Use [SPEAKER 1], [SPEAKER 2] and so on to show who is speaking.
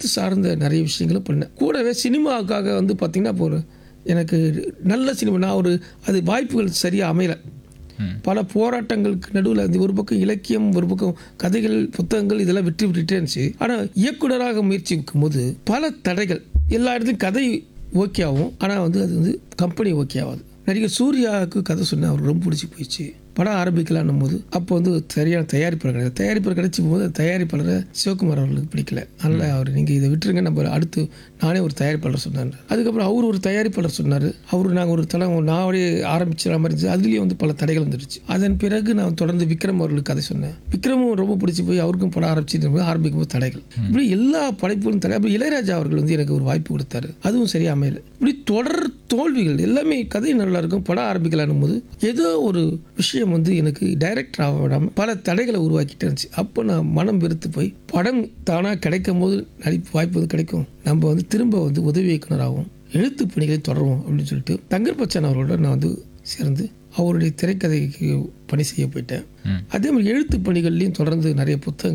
[SPEAKER 1] சார்ந்த நிறைய விஷயங்களும் பண்ணேன் கூடவே சினிமாவுக்காக வந்து பார்த்திங்கன்னா இப்போ ஒரு எனக்கு நல்ல சினிமா நான் ஒரு அது வாய்ப்புகள் சரியாக அமையலை பல போராட்டங்களுக்கு நடுவில் அந்த ஒரு பக்கம் இலக்கியம் ஒரு பக்கம் கதைகள் புத்தகங்கள் இதெல்லாம் விட்டு விட்டுட்டே இருந்துச்சு ஆனால் இயக்குனராக முயற்சிக்கும் போது பல தடைகள் எல்லா இடத்துலையும் கதை ஓகே ஆகும் ஆனால் வந்து அது வந்து கம்பெனி ஓகே ஆகாது நடிகர் சூர்யாவுக்கு கதை சொன்னேன் அவருக்கு ரொம்ப பிடிச்சி போயிடுச்சு படம் ஆரம்பிக்கலான்னும் போது அப்போ வந்து சரியான தயாரிப்பாளர் கிடையாது தயாரிப்பாளர் கிடைச்சும் போது அந்த தயாரிப்பாளரை சிவகுமார் அவர்களுக்கு பிடிக்கல அதனால் அவர் நீங்கள் இதை விட்டுருங்க நம்ம அடுத்து நானே ஒரு தயாரிப்பாளர் சொன்னார் அதுக்கப்புறம் அவர் ஒரு தயாரிப்பாளர் சொன்னார் அவர் நாங்கள் ஒரு தலை நானே ஆரம்பிச்சிட மாதிரி இருந்துச்சு அதுலேயும் வந்து பல தடைகள் வந்துடுச்சு அதன் பிறகு நான் தொடர்ந்து விக்ரம் அவர்களுக்கு கதை சொன்னேன் விக்ரமும் ரொம்ப பிடிச்சி போய் அவருக்கும் படம் ஆரம்பிச்சு போது ஆரம்பிக்கும் போது தடைகள் இப்படி எல்லா படைப்புகளும் தடை அப்புறம் இளையராஜா அவர்கள் வந்து எனக்கு ஒரு வாய்ப்பு கொடுத்தாரு அதுவும் சரியா அமையல இப்படி தொடர் தோல்விகள் எல்லாமே கதை நல்லா இருக்கும் படம் ஆரம்பிக்கலான்னும் போது ஏதோ ஒரு விஷயம் வந்து எனக்கு டைரக்டர் ஆக விடாமல் பல தடைகளை உருவாக்கிட்டு இருந்துச்சு அப்போ நான் மனம் வெறுத்து போய் படம் தானாக கிடைக்கும் போது நடிப்பு வாய்ப்பு வந்து கிடைக்கும் நம்ம வந்து திரும்ப வந்து உதவி இயக்குனராகவும் எழுத்து பணிகளை தொடருவோம் அப்படின்னு சொல்லிட்டு தங்கர் பச்சான் அவர்களோட நான் வந்து சேர்ந்து அவருடைய திரைக்கதைக்கு பணி செய்ய போயிட்டேன் அதே மாதிரி எழுத்து பணிகள்லையும் தொடர்ந்து நிறைய புத்தகங்கள்